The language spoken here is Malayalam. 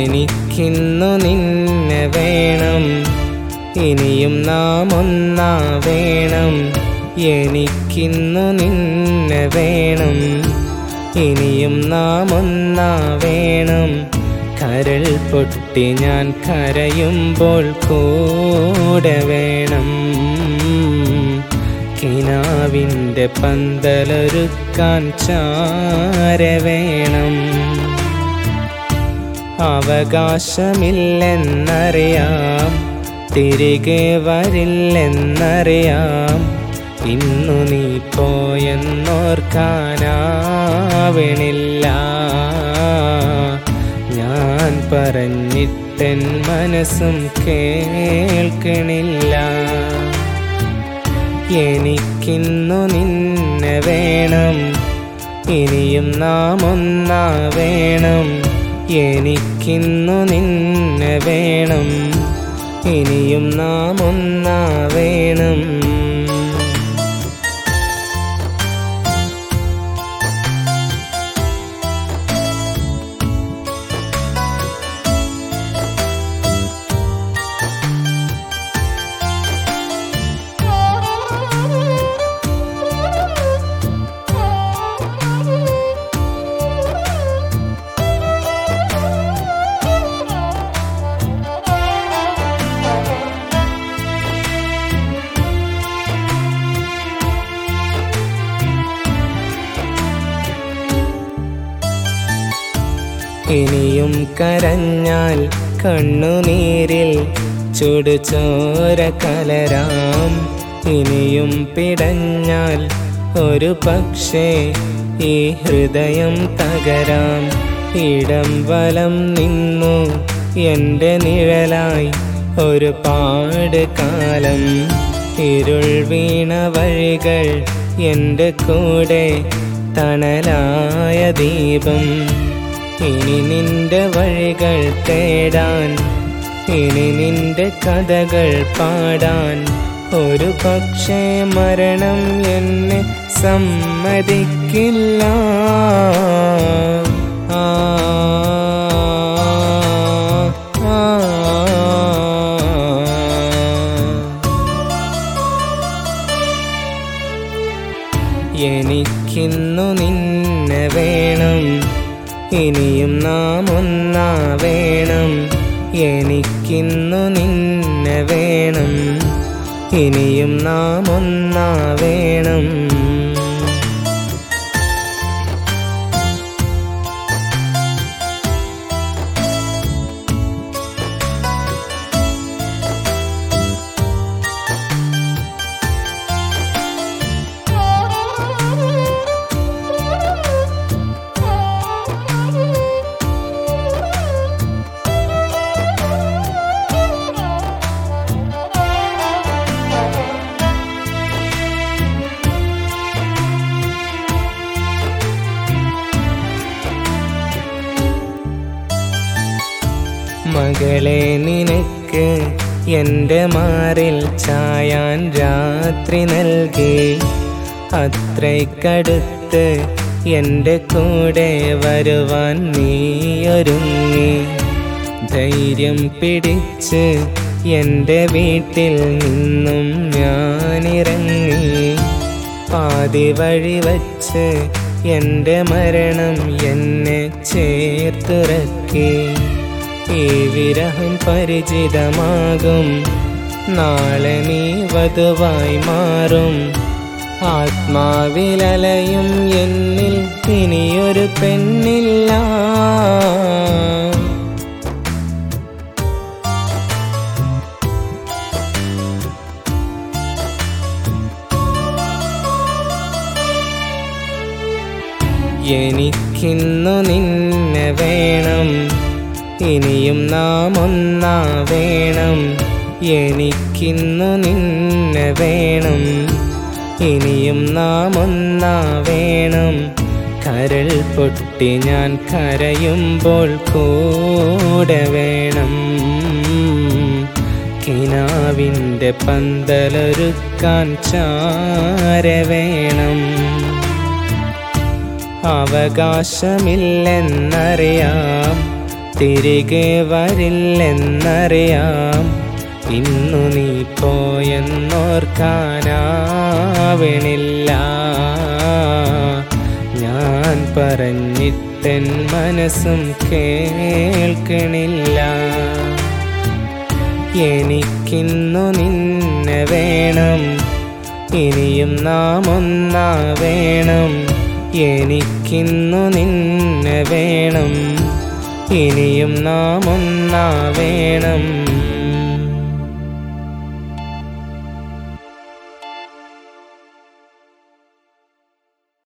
എനിക്കിന്നു നിന്നെ വേണം ഇനിയും നാം ഒന്നാ വേണം എനിക്കിന്നു നിന്നെ വേണം ഇനിയും നാം ഒന്നാ വേണം കരൾ പൊട്ടി ഞാൻ കരയുമ്പോൾ കൂടെ വേണം കിനാവിൻ്റെ പന്തലൊരുക്കാൻ ചാര വേണം അവകാശമില്ലെന്നറിയാം തിരികെ വരില്ലെന്നറിയാം ഇന്നു നീ പോയെന്നോർക്കാനാവണില്ല ഞാൻ പറഞ്ഞിട്ടെൻ മനസ്സും കേൾക്കണില്ല എനിക്കിന്നു നിന്നെ വേണം ഇനിയും നാം ഒന്നാ വേണം എനിക്കിന്നു നിന്നെ വേണം ഇനിയും നാം ഒന്നാ വേണം ഇനിയും കരഞ്ഞാൽ കണ്ണുനീരിൽ ചുടുചോര കലരാം ഇനിയും പിടഞ്ഞാൽ ഒരു പക്ഷേ ഈ ഹൃദയം തകരാം ഇടം വലം നിന്നു എൻ്റെ നിഴലായി ഒരു പാട് കാലം ഇരുൾ വീണ വഴികൾ എൻ്റെ കൂടെ തണലായ ദീപം ഇനി നിന്റെ വഴികൾ തേടാൻ ഇനി നിന്റെ കഥകൾ പാടാൻ ഒരു പക്ഷേ മരണം എന്നെ സമ്മതിക്കില്ല ആ, ആ, എനിക്കിന്നു നിന്നെ വേണം ഇനിയും നാം ഒന്നാ വേണം എനിക്കിന്നു നിന്നെ വേണം ഇനിയും നാം ഒന്നാ വേണം മകളെ നിനക്ക് എൻ്റെ മാറിൽ ചായാൻ രാത്രി നൽകി അത്രയ്ക്കടുത്ത് എൻ്റെ കൂടെ വരുവാൻ നീയൊരുങ്ങി ധൈര്യം പിടിച്ച് എൻ്റെ വീട്ടിൽ നിന്നും ഞാനിറങ്ങി പാതി വഴി വച്ച് എൻ്റെ മരണം എന്നെ ചേർത്തുറക്കി ഈ വിരഹം പരിചിതമാകും നാളെ നീ വധുവായി മാറും ആത്മാവിലലയും എന്നിൽ ഇനിയൊരു പെണ്ണില്ല എനിക്കിന്നു നിന്നെ വേണം ഇനിയും നാം ഒന്നാ വേണം എനിക്കിന്നു നിന്നെ വേണം ഇനിയും നാം ഒന്നാ വേണം കരൾ പൊട്ടി ഞാൻ കരയുമ്പോൾ കൂടെ വേണം കിനാവിൻ്റെ പന്തലൊരുക്കാൻ ചാര വേണം അവകാശമില്ലെന്നറിയാം തിരികെ വരില്ലെന്നറിയാം ഇന്നു നീ പോയെന്നോർക്കാനാവണില്ല ഞാൻ പറഞ്ഞിട്ടൻ മനസ്സും കേൾക്കണില്ല എനിക്കിന്നു നിന്നെ വേണം ഇനിയും നാം ഒന്നാ വേണം എനിക്കിന്നു നിന്നെ വേണം ഇനിയും നാം ഒന്നാ വേണം